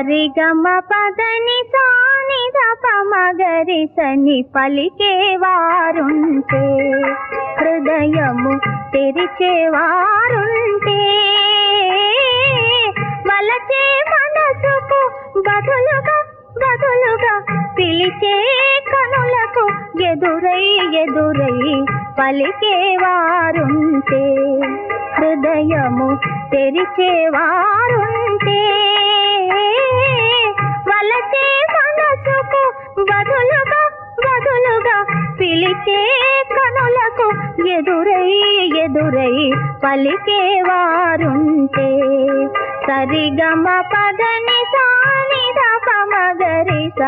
సరిగమ పదని సాని మగరి సని పలికేవారుంటే హృదయము తెరిచేవారుంటే వలచే మనసుకు బదులుగా బదులుగా పిలిచే కనులకు ఎదురై ఎదురై పలికేవారుంటే హృదయము తెరిచేవారుంటే వలచే మనసుకు బదులుగా బదులుగా పిలిచే కనులకు ఎదురై ఎదురై పలికేవారుంటే సరిగమ పదని సాని మగరిసా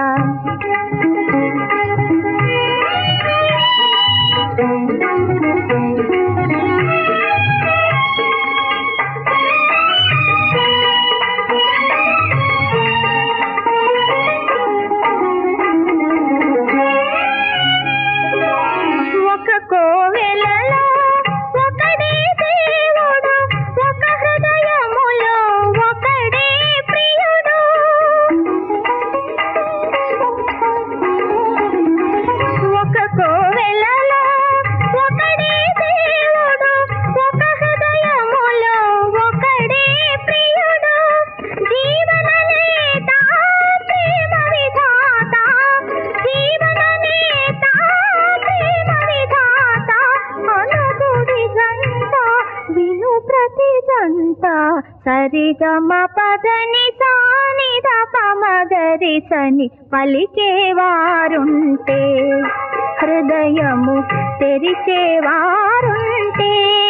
ఒక కోవెలలో ఒకడే దేవుడు ఒక హృదయములో ఒకడే ప్రియుడు ఒక కోవెలలో ఒకడే దేవుడు ఒక హృదయములో ఒకడే ప్రియుడు జీవన నేత ప్రేమ విధాత జీవన నేత ప్రేమ విధాత అనుగుడి గంట విను ప్రతి గంట సరిగమ పదని సాని మగరి సని పలికేవారుంటే హృదయము తెరిచేవారుంటే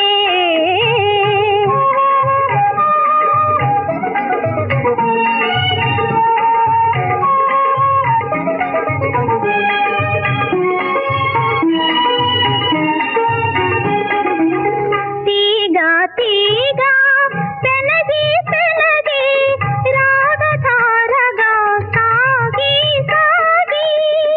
తీగ తీగ పెనగి పెనగి రాగధారగా సాగి సాగి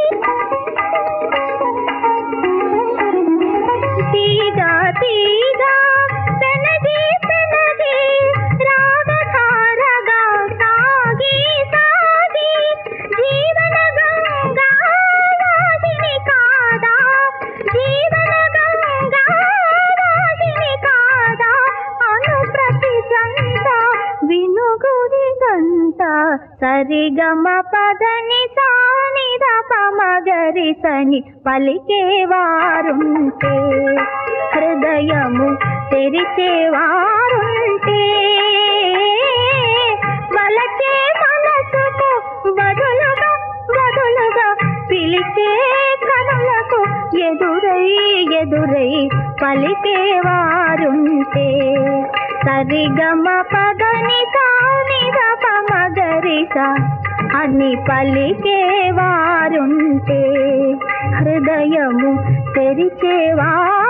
తీగ తీగ పెనగి పెనగి రాగధారగా సాగి సాగి జీవన గంగా వాహిని కాదా జీవన గంగా వాహిని కాదా అను ప్రతి సంత వినుగుడి గంట సరిగమ పదని సాని మగరి సని పలికేవారుంటే హృదయము తెరిచేవారుంటే వలచే మనసుకు బదులుగా బదులుగా పిలిచే కనులకు ఎదురై ఎదురై పలికేవారుంటే సరిగమ పదని సాని మగరిస అని పలికేవారుంటే హృదయము తెరిచేవారు